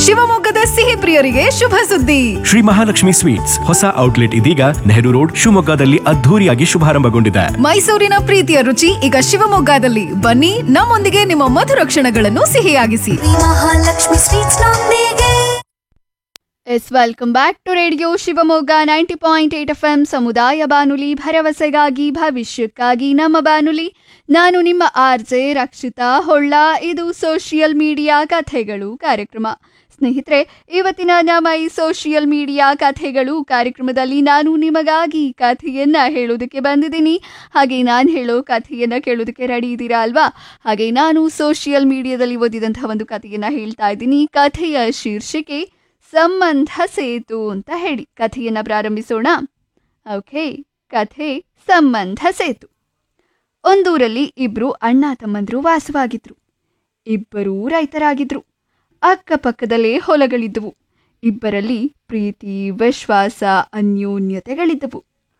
ಶಿವಮೊಗ್ಗದ ಸಿಹಿ ಪ್ರಿಯರಿಗೆ ಶುಭ ಸುದ್ದಿ ಶ್ರೀ ಮಹಾಲಕ್ಷ್ಮಿ ಸ್ವೀಟ್ಸ್ ಹೊಸ ಔಟ್ಲೆಟ್ ಇದೀಗ ನೆಹರು ರೋಡ್ ಶಿವಮೊಗ್ಗದಲ್ಲಿ ಅದ್ಧೂರಿಯಾಗಿ ಶುಭಾರಂಭಗೊಂಡಿದೆ ಮೈಸೂರಿನ ಪ್ರೀತಿಯ ರುಚಿ ಈಗ ಶಿವಮೊಗ್ಗದಲ್ಲಿ ಬನ್ನಿ ನಮ್ಮೊಂದಿಗೆ ನಿಮ್ಮ ಮಧುರ ಕ್ಷಣಗಳನ್ನು ಸಿಹಿಯಾಗಿಸಿ ಮಹಾಲಕ್ಷ್ಮಿ ಸ್ವೀಟ್ಸ್ ನೊಂದಿಗೆ yes welcome back to radio Shivamogga ninety point eight F M ಸಮುದಾಯ ಬಾನುಲಿ ಭರವಸೆಗಾಗಿ ಭವಿಷ್ಯಕ್ಕಾಗಿ ನಮ್ಮ ಬಾನುಲಿ ನಾನು ನಿಮ್ಮ ಆರ್ ಜೆ ರಕ್ಷಿತಾ ಹೊಳ್ಳ ಇದು ಸೋಷಿಯಲ್ ಮೀಡಿಯಾ ಕಥೆಗಳು ಕಾರ್ಯಕ್ರಮ ಸ್ನೇಹಿತರೆ ಇವತ್ತಿನ ನಮ್ಮ ಈ ಸೋಷಿಯಲ್ ಮೀಡಿಯಾ ಕಥೆಗಳು ಕಾರ್ಯಕ್ರಮದಲ್ಲಿ ನಾನು ನಿಮಗಾಗಿ ಕಥೆಯನ್ನ ಹೇಳೋದಕ್ಕೆ ಬಂದಿದ್ದೀನಿ ಹಾಗೆ ನಾನು ಹೇಳೋ ಕಥೆಯನ್ನ ಕೇಳೋದಕ್ಕೆ ರೆಡಿ ಇದ್ದೀರಾ ಅಲ್ವಾ ಹಾಗೆ ನಾನು ಸೋಷಿಯಲ್ ಮೀಡಿಯಾದಲ್ಲಿ ಓದಿದಂತಹ ಒಂದು ಕಥೆಯನ್ನ ಹೇಳ್ತಾ ಇದ್ದೀನಿ ಕಥೆಯ ಶೀರ್ಷಿಕೆ ಸಂಬಂಧ ಸೇತು ಅಂತ ಹೇಳಿ ಕಥೆಯನ್ನ ಪ್ರಾರಂಭಿಸೋಣ ಓಕೆ ಕಥೆ ಸಂಬಂಧ ಸೇತು ಒಂದೂರಲ್ಲಿ ಇಬ್ರು ಅಣ್ಣ ತಮ್ಮಂದ್ರು ವಾಸವಾಗಿದ್ರು ಇಬ್ಬರೂ ರೈತರಾಗಿದ್ರು ಅಕ್ಕಪಕ್ಕದಲ್ಲೇ ಹೊಲಗಳಿದ್ದವು ಇಬ್ಬರಲ್ಲಿ ಪ್ರೀತಿ ವಿಶ್ವಾಸ ಅನ್ಯೋನ್ಯತೆಗಳಿದ್ದವು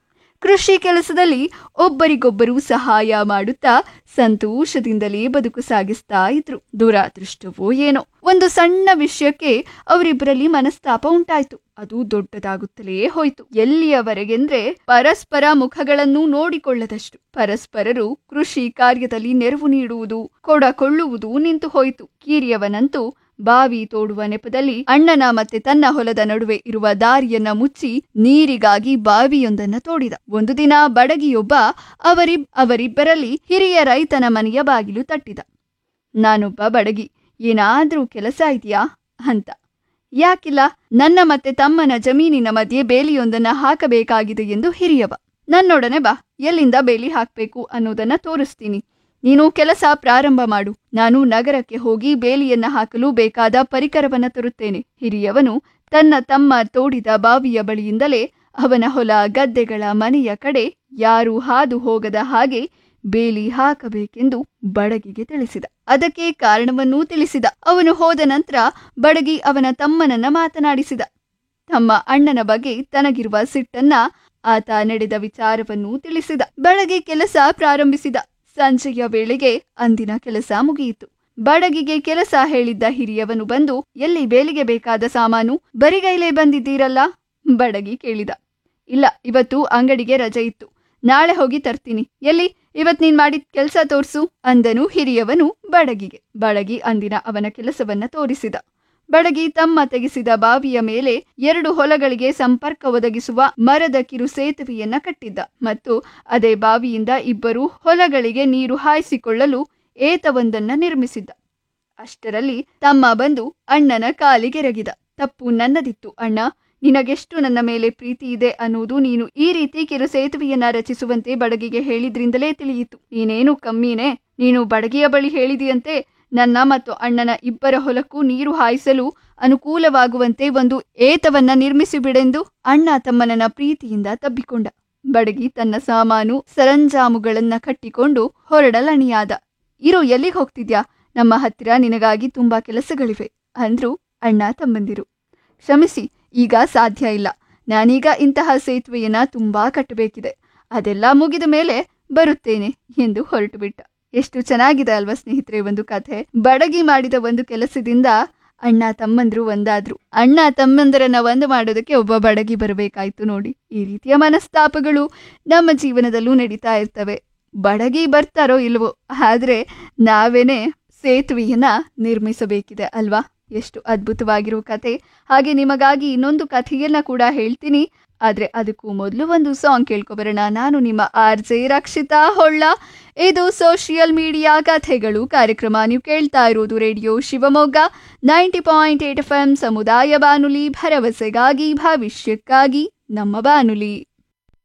ಕೃಷಿ ಕೆಲಸದಲ್ಲಿ ಒಬ್ಬರಿಗೊಬ್ಬರು ಸಹಾಯ ಮಾಡುತ್ತಾ ಸಂತೋಷದಿಂದಲೇ ಬದುಕು ಸಾಗಿಸ್ತಾ ಇದ್ರು ದುರಾದೃಷ್ಟವೋ ಏನೋ ಒಂದು ಸಣ್ಣ ವಿಷಯಕ್ಕೆ ಅವರಿಬ್ಬರಲ್ಲಿ ಮನಸ್ತಾಪ ಉಂಟಾಯ್ತು ಅದು ದೊಡ್ಡದಾಗುತ್ತಲೇ ಹೋಯ್ತು ಎಲ್ಲಿಯವರೆಗೆಂದ್ರೆ ಪರಸ್ಪರ ಮುಖಗಳನ್ನು ನೋಡಿಕೊಳ್ಳದಷ್ಟು ಪರಸ್ಪರರು ಕೃಷಿ ಕಾರ್ಯದಲ್ಲಿ ನೆರವು ನೀಡುವುದು ಕೊಡಕೊಳ್ಳುವುದು ನಿಂತು ಹೋಯಿತು ಕೀರಿಯವನಂತೂ ಬಾವಿ ತೋಡುವ ನೆಪದಲ್ಲಿ ಅಣ್ಣನ ಮತ್ತೆ ತನ್ನ ಹೊಲದ ನಡುವೆ ಇರುವ ದಾರಿಯನ್ನ ಮುಚ್ಚಿ ನೀರಿಗಾಗಿ ಬಾವಿಯೊಂದನ್ನ ತೋಡಿದ ಒಂದು ದಿನ ಬಡಗಿಯೊಬ್ಬ ಅವರಿ ಅವರಿಬ್ಬರಲ್ಲಿ ಹಿರಿಯ ರೈತನ ಮನೆಯ ಬಾಗಿಲು ತಟ್ಟಿದ ನಾನೊಬ್ಬ ಬಡಗಿ ಏನಾದ್ರೂ ಕೆಲಸ ಇದೆಯಾ ಅಂತ ಯಾಕಿಲ್ಲ ನನ್ನ ಮತ್ತೆ ತಮ್ಮನ ಜಮೀನಿನ ಮಧ್ಯೆ ಬೇಲಿಯೊಂದನ್ನ ಹಾಕಬೇಕಾಗಿದೆ ಎಂದು ಹಿರಿಯವ ನನ್ನೊಡನೆ ಬಾ ಎಲ್ಲಿಂದ ಬೇಲಿ ಹಾಕ್ಬೇಕು ಅನ್ನೋದನ್ನ ತೋರಿಸ್ತೀನಿ ನೀನು ಕೆಲಸ ಪ್ರಾರಂಭ ಮಾಡು ನಾನು ನಗರಕ್ಕೆ ಹೋಗಿ ಬೇಲಿಯನ್ನ ಹಾಕಲು ಬೇಕಾದ ಪರಿಕರವನ್ನ ತರುತ್ತೇನೆ ಹಿರಿಯವನು ತನ್ನ ತಮ್ಮ ತೋಡಿದ ಬಾವಿಯ ಬಳಿಯಿಂದಲೇ ಅವನ ಹೊಲ ಗದ್ದೆಗಳ ಮನೆಯ ಕಡೆ ಯಾರು ಹಾದು ಹೋಗದ ಹಾಗೆ ಬೇಲಿ ಹಾಕಬೇಕೆಂದು ಬಡಗಿಗೆ ತಿಳಿಸಿದ ಅದಕ್ಕೆ ಕಾರಣವನ್ನೂ ತಿಳಿಸಿದ ಅವನು ಹೋದ ನಂತರ ಬಡಗಿ ಅವನ ತಮ್ಮನನ್ನ ಮಾತನಾಡಿಸಿದ ತಮ್ಮ ಅಣ್ಣನ ಬಗ್ಗೆ ತನಗಿರುವ ಸಿಟ್ಟನ್ನ ಆತ ನಡೆದ ವಿಚಾರವನ್ನು ತಿಳಿಸಿದ ಬೆಳಗ್ಗೆ ಕೆಲಸ ಪ್ರಾರಂಭಿಸಿದ ಸಂಜೆಯ ವೇಳೆಗೆ ಅಂದಿನ ಕೆಲಸ ಮುಗಿಯಿತು ಬಡಗಿಗೆ ಕೆಲಸ ಹೇಳಿದ್ದ ಹಿರಿಯವನು ಬಂದು ಎಲ್ಲಿ ಬೇಲಿಗೆ ಬೇಕಾದ ಸಾಮಾನು ಬರಿಗೈಲೇ ಬಂದಿದ್ದೀರಲ್ಲ ಬಡಗಿ ಕೇಳಿದ ಇಲ್ಲ ಇವತ್ತು ಅಂಗಡಿಗೆ ರಜೆ ಇತ್ತು ನಾಳೆ ಹೋಗಿ ತರ್ತೀನಿ ಎಲ್ಲಿ ಇವತ್ ನೀನ್ ಮಾಡಿದ ಕೆಲಸ ತೋರ್ಸು ಅಂದನು ಹಿರಿಯವನು ಬಡಗಿಗೆ ಬಡಗಿ ಅಂದಿನ ಅವನ ಕೆಲಸವನ್ನ ತೋರಿಸಿದ ಬಡಗಿ ತಮ್ಮ ತೆಗೆಸಿದ ಬಾವಿಯ ಮೇಲೆ ಎರಡು ಹೊಲಗಳಿಗೆ ಸಂಪರ್ಕ ಒದಗಿಸುವ ಮರದ ಕಿರು ಸೇತುವೆಯನ್ನ ಕಟ್ಟಿದ್ದ ಮತ್ತು ಅದೇ ಬಾವಿಯಿಂದ ಇಬ್ಬರು ಹೊಲಗಳಿಗೆ ನೀರು ಹಾಯಿಸಿಕೊಳ್ಳಲು ಏತವೊಂದನ್ನ ನಿರ್ಮಿಸಿದ್ದ ಅಷ್ಟರಲ್ಲಿ ತಮ್ಮ ಬಂದು ಅಣ್ಣನ ಕಾಲಿಗೆರಗಿದ ತಪ್ಪು ನನ್ನದಿತ್ತು ಅಣ್ಣ ನಿನಗೆಷ್ಟು ನನ್ನ ಮೇಲೆ ಪ್ರೀತಿ ಇದೆ ಅನ್ನುವುದು ನೀನು ಈ ರೀತಿ ಕಿರು ಸೇತುವೆಯನ್ನ ರಚಿಸುವಂತೆ ಬಡಗಿಗೆ ಹೇಳಿದ್ರಿಂದಲೇ ತಿಳಿಯಿತು ನೀನೇನು ಕಮ್ಮಿನೇ ನೀನು ಬಡಗಿಯ ಬಳಿ ಹೇಳಿದೆಯಂತೆ ನನ್ನ ಮತ್ತು ಅಣ್ಣನ ಇಬ್ಬರ ಹೊಲಕ್ಕೂ ನೀರು ಹಾಯಿಸಲು ಅನುಕೂಲವಾಗುವಂತೆ ಒಂದು ಏತವನ್ನ ನಿರ್ಮಿಸಿಬಿಡೆಂದು ಅಣ್ಣ ತಮ್ಮನನ್ನ ಪ್ರೀತಿಯಿಂದ ತಬ್ಬಿಕೊಂಡ ಬಡಗಿ ತನ್ನ ಸಾಮಾನು ಸರಂಜಾಮುಗಳನ್ನ ಕಟ್ಟಿಕೊಂಡು ಹೊರಡಲಣಿಯಾದ ಇರು ಎಲ್ಲಿಗೆ ಹೋಗ್ತಿದ್ಯಾ ನಮ್ಮ ಹತ್ತಿರ ನಿನಗಾಗಿ ತುಂಬಾ ಕೆಲಸಗಳಿವೆ ಅಂದ್ರು ಅಣ್ಣ ತಮ್ಮಂದಿರು ಕ್ಷಮಿಸಿ ಈಗ ಸಾಧ್ಯ ಇಲ್ಲ ನಾನೀಗ ಇಂತಹ ಸೇತುವೆಯನ್ನ ತುಂಬಾ ಕಟ್ಟಬೇಕಿದೆ ಅದೆಲ್ಲ ಮುಗಿದ ಮೇಲೆ ಬರುತ್ತೇನೆ ಎಂದು ಹೊರಟು ಬಿಟ್ಟ ಎಷ್ಟು ಚೆನ್ನಾಗಿದೆ ಅಲ್ವಾ ಸ್ನೇಹಿತರೆ ಒಂದು ಕಥೆ ಬಡಗಿ ಮಾಡಿದ ಒಂದು ಕೆಲಸದಿಂದ ಅಣ್ಣ ತಮ್ಮಂದ್ರು ಒಂದಾದ್ರು ಅಣ್ಣ ತಮ್ಮಂದರನ್ನ ಒಂದು ಮಾಡೋದಕ್ಕೆ ಒಬ್ಬ ಬಡಗಿ ಬರಬೇಕಾಯ್ತು ನೋಡಿ ಈ ರೀತಿಯ ಮನಸ್ತಾಪಗಳು ನಮ್ಮ ಜೀವನದಲ್ಲೂ ನಡೀತಾ ಇರ್ತವೆ ಬಡಗಿ ಬರ್ತಾರೋ ಇಲ್ವೋ ಆದ್ರೆ ನಾವೇನೆ ಸೇತುವೆಯನ್ನ ನಿರ್ಮಿಸಬೇಕಿದೆ ಅಲ್ವಾ ಎಷ್ಟು ಅದ್ಭುತವಾಗಿರೋ ಕತೆ ಹಾಗೆ ನಿಮಗಾಗಿ ಇನ್ನೊಂದು ಕಥೆಯನ್ನ ಕೂಡ ಹೇಳ್ತೀನಿ ಆದ್ರೆ ಅದಕ್ಕೂ ಮೊದಲು ಒಂದು ಸಾಂಗ್ ಕೇಳ್ಕೊಬರೋಣ ನಾನು ನಿಮ್ಮ ಆರ್ ಜೆ ರಕ್ಷಿತಾ ಹೊಳ್ಳ ಇದು ಸೋಷಿಯಲ್ ಮೀಡಿಯಾ ಕಥೆಗಳು ಕಾರ್ಯಕ್ರಮ ನೀವು ಕೇಳ್ತಾ ಇರೋದು radio Shivamogga ninety point eight F M ಸಮುದಾಯ ಬಾನುಲಿ ಭರವಸೆಗಾಗಿ ಭವಿಷ್ಯಕ್ಕಾಗಿ ನಮ್ಮ ಬಾನುಲಿ